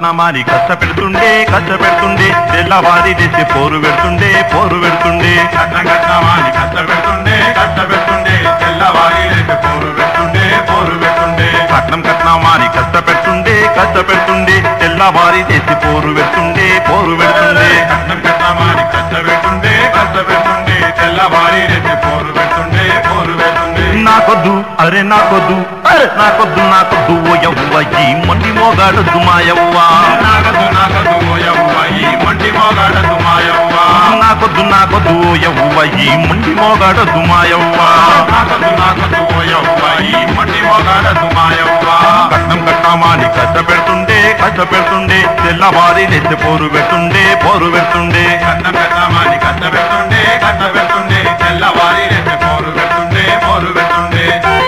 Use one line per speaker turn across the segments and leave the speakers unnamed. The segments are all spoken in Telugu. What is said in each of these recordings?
కట్నమాని కష్టపెడుతుండే కష్టపెడుతుండే తెల్లవారి తెచ్చి పోరు పెడుతుండే పోరు పెడుతుండే
కట్నం కట్నమాని కష్టపెడుతుండే కష్టపెడుతుండే తెల్లవారి లేచి పోరు పెడుతుండే పోరు పెడుతుండే
కట్నం కట్నమాని కష్టపెడుతుండే కష్టపెడుతుండే తెల్లవారి తెచ్చి పోరు పెడుతుండే పోరు పెడుతుండే
కట్నం కట్నమాని కష్టపెడుతుండే కష్టపెడుతుండే తెల్లవారి లేచి పోరు పెడుతుండే పోరు పెడుతుండే
నాకొద్దు అరే నాకొద్దు అరే నాకొద్దు నాకొద్దు ఓ యవ్వ ఈ మండి మోగాడొద్దు మాయవ్వ
నాగదు నాగదు ఓయవ్వ ఈ మంటి మోగాడదు మాయవ్వ
నాకొద్దు నాకొద్దు ఓ యవ్వ ఈ మండి మోగాడొద్దు మాయవ్వ
నాగదు నాగదు ఓయవ్వ ఈ మంటి మోగాడదు మాయవ్వ
కట్నం కట్టామాని కష్టపెడుతుండే కష్టపెడుతుండే తెల్లవారి నెత్తి పోరు పెడుతుండే పోరు పెడుతుండే
కట్నం కట్నమాని కష్టపెడుతుండే కష్టపెడుతుండే తెల్లవారి లేచి పోరు పెడుతుండే పోరు పెడుతుండే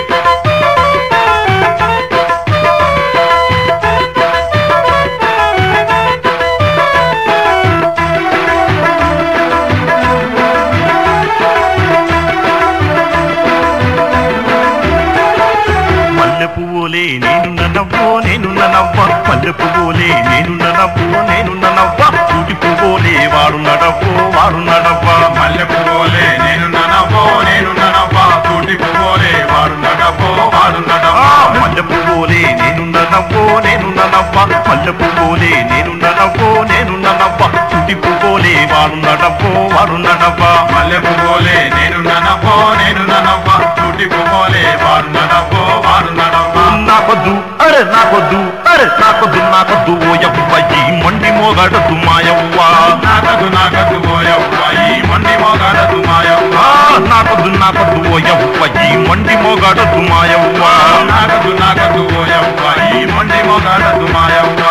మల్లె పువ్వులే నేను నవ్వో నేను నవ్వ మల్లె పువ్వులే నేను నవ్వో నేను నవ్వ చూటి పువ్వులే వాడు నడవ్వో వాడు నడవ్వ
మల్లె పువ్వులే నేను ననవో నేను ననవ్వా తూటి పువ్వులే వాడు నడవో వాడు
ఆ,
నడవా
మల్లె పువ్వులే నేను నవ్వో నేను నవ్వ మల్లె పువ్వులే నేను నవ్వో నేను నవ్వ చూటి పువ్వులే వాడు నడవ్వో వాడు నడవ్వ
మల్లె పువ్వులే నేను ననవో నేను ననవ్వా తూటి పువ్వులే వాడు నడవో వాడు నడవా
నాకొద్దు అరే నాకొద్దు అరే నాకొద్దు నాకొద్దు ఓ యవ్వ ఈ మండి మోగాడద్దు మాయవ్వ
నాగదు నాగదు ఓయవ్వ ఈ మండి మోగాడదు మాయవ్వ
ఆ, నాకొద్దు నాకొద్దు ఓ యవ్వ ఈ మండి మోగాడద్దు మాయవ్వ
నాగదు నాగదు ఓయవ్వ ఈ మండి మోగాడదు మాయవ్వ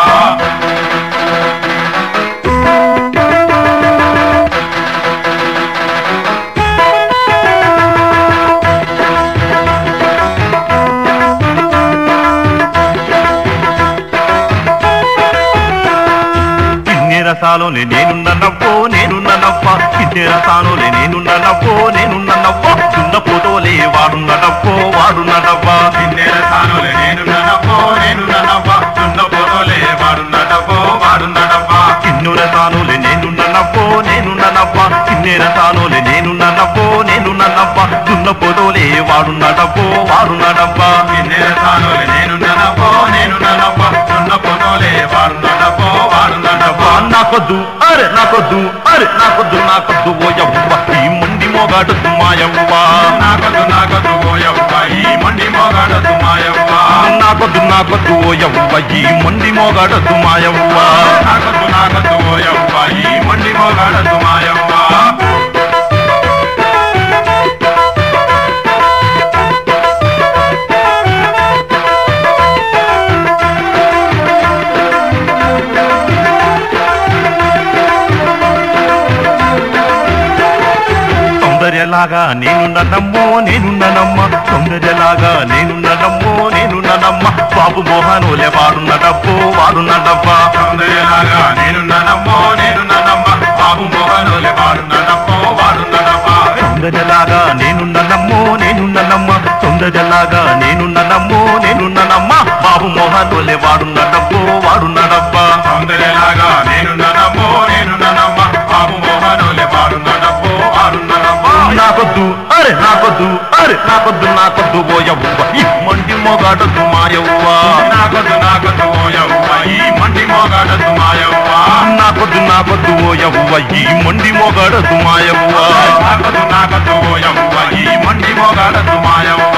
కిన్నె రసాలోనే నేనున్న నవ్వో నేనున్న నవ్వ కిన్నె రసాలోనే నేనున్న నవ్వో నేనున్న నవ్వ దున్న పోతోలే వాడున్న నవ్వో వాడున్న నవ్వ
కిన్నెల తానులే నేను ననవో నేను ననవ్వా చున్న పొదలే వాడు నడవో వాడు నడవా
కిన్ను రసాలోనే నేనున్న నవ్వో నేనున్న నవ్వ కిన్నె రసాలోనే నేనున్న నవ్వో నేనున్న నవ్వ దున్న పోతోలే వాడున్న నవ్వో వాడున్న నవ్వ
కిన్నెల తానులే నేను ననవో నేను ననవ్వా చున్న పొదలే వాడు నడవో వాడు నడవా
నాకొద్దు అరే నాకొద్దు అరే నాకొద్దు నాకొద్దు ఓ యవ్వ ఈ మండి మోగాడద్దు మాయవ్వ
నాగదు నాగదు ఓయవ్వ ఈ మండి మోగాడదు మాయవ్వ
నాకొద్దు నాకొద్దు ఓ యవ్వ ఈ మండి మోగాడద్దు మాయవ్వ
నాగదు నాగదు ఓయవ్వ ఈ మండి మోగాడదు మాయవ్వ
సౌందర్యలాగా నేనున్న నమ్మో నేనున్న నమ్మ సౌందర్యలాగా నేనున్న నమ్మో నేనున్న నమ్మ బాబు మోహనులే వాడున్న డబ్బో వాడున్న డబ్బా
సౌందర్యలాగా నేను ననమ్మో నేను ననమ్మ బాబు మోహనులే వాడు నడపో వాడు నడపా
సౌందర్యలాగా నేనున్న నమ్మో నేనున్న నమ్మ సౌందర్యలాగా నేనున్న నమ్మో నేనున్న నమ్మ బాబు మోహనులే వాడున్న డబ్బో వాడున్న డబ్బా
సౌందర్యలాగా నేను ననమ్మో నేను ననమ్మ బాబు మోహనులే వాడు నడపో వాడు నడపా
నాకొద్దు అరే నాకొద్దు అరే నాకొద్దు నాకొద్దు ఓ యవ్వ ఈ మండి మొగాడద్దు మాయవ్వ
నాగదు నాగదు ఓయవ్వ ఈ మండి మోగాడదు మాయవ్వ
నాకొద్దు నాకొద్దు ఓ యవ్వ ఈ మండి మొగాడద్దు మాయవ్వ
నాగదు నాగదు ఓయవ్వ ఈ మండి మోగాడదు మాయవ్వ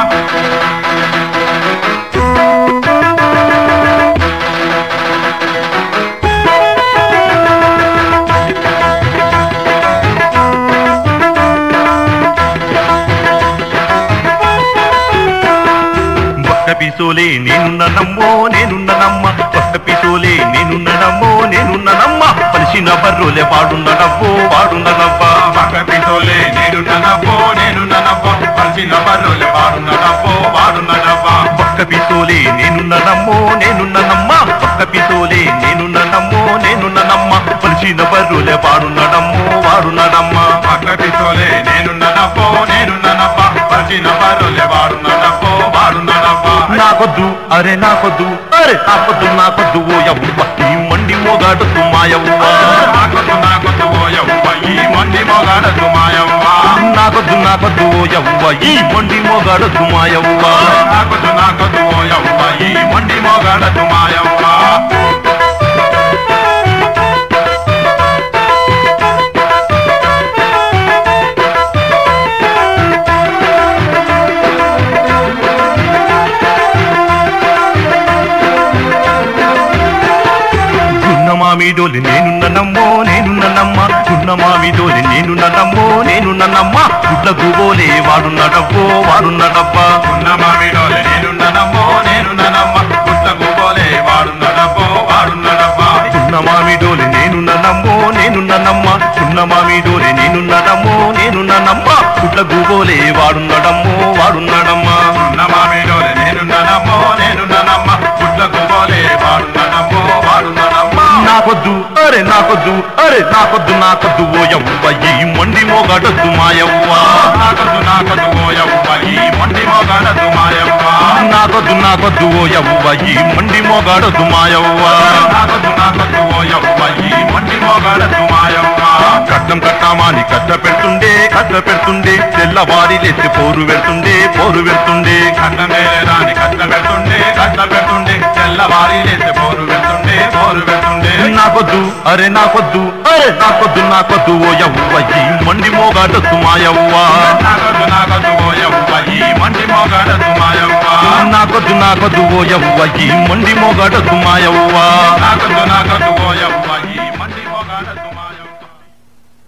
బక్క పిసోలే నేనున్న నమ్మో నేనున్న నమ్మ బక్క పిసోలే నేనున్న నమ్మో నేనున్న నమ్మ పలిసిన బర్రోలే వాడున్న నవ్వో వాడున్న నవ్వ
పక్క పిసోలే నేను ననవ్వో నేను ననవ్వో పలిసిన బర్రులే వాడు నడపో వాడు నడపా
బక్క పిసోలే నేనున్న నమ్మో నేనున్న నమ్మ బక్క పిసోలే నేనున్న నమ్మో నేనున్న నమ్మ పలిసిన బర్రోలే వాడున్న నమ్మో వాడున్న నమ్మ
పక్క పిసోలే నేను ననవ్వో నేను ననవ్వ పలిసిన బర్రులే వాడు నడపో వాడు నడపా
నా నాకొద్దు అరే నాకొద్దు అరే నాకొద్దు నాకొద్దు ఓ యవ్వ ఈ మండి మోగాడు మాయవ్వ
నాకొద్దు నాకొద్దు ఓ యవ్వ ఈ మంది మొగాడదు మాయవ్వ
నాకొద్దు నాకొద్దు ఓ యవ్వ ఈ మండి మోగాడు మాయవ్వ
నాకొద్దు నాకొద్దు ఓ యవ్వ ఈ మంది మొగాడదు మాయవ్వ
గున్న మామిడోలి నేనున్న నమ్మో నేనున్న నమ్మ గున్న మామిడోలి నేనున్న నమ్మో నేనున్న నమ్మ గుడ్ల గుబోలే వాడున్నడబ్బో వాడున్నడబ్బా
ఉన్న మామిడోలే నేనున్ననమ్మో నేనున్ననమ్మ గుట్టకు పోలే వాడున్నడబ్బో వాడున్నడబ్బా
గున్న మామిడోలి నేనున్న నమ్మో నేనున్న నమ్మ గున్న మామిడోలి నేనున్న నమ్మో నేనున్న నమ్మ గుడ్ల గుబోలే వాడున్నడమ్మో వాడున్నడమ్మా
ఉన్న మామిడోలే నేనున్ననమ్మో నేనున్ననమ్మ గుట్టకు పోలే వాడున్నడమ్మో వాడున్నడమ్మా
నాకొద్దు అరే నాకొద్దు అరే నాకొద్దు నాకొద్దు ఓ యవ్వ ఈ మండి మోగాడొద్దు మాయవ్వ
నాకొద్దు నాకొద్దు ఓ యవ్వ ఈ మండి మొగాడదు మాయవ్వ
నాకొద్దు నాకొద్దు ఓ యవ్వ ఈ మండి మోగాడొద్దు మాయవ్వ
నాకొద్దు నాకొద్దు ఓ యవ్వ ఈ మండి మొగాడదు మాయవ్వ
కట్నం కట్టామాని కట్ట పెడుతుండే కట్ట పెడుతుండే తెల్లవారి లేచి పోరు పెడుతుండే పోరు పెడుతుండే
కట్ట మేలే రాని కట్ట పెడుతుండే కట్ట పెడుతుండే తెల్లవారి లేచి పోరు పెడుతుండే పోరు పెడుతుండే
నాకొద్దు అరే నాకొద్దు అరే నాకొద్దు నాకొద్దు ఓ యవ్వ ఈ మండి మోగాడొద్దు మాయవ్వ
నాకొద్దు నాకొద్దు ఓ యవ్వ ఈ మండి మొగాడదు మాయవ్వ
నాకొద్దు నాకొద్దు ఓ యవ్వ ఈ మండి మోగాడొద్దు మాయవ్వ
నాకొద్దు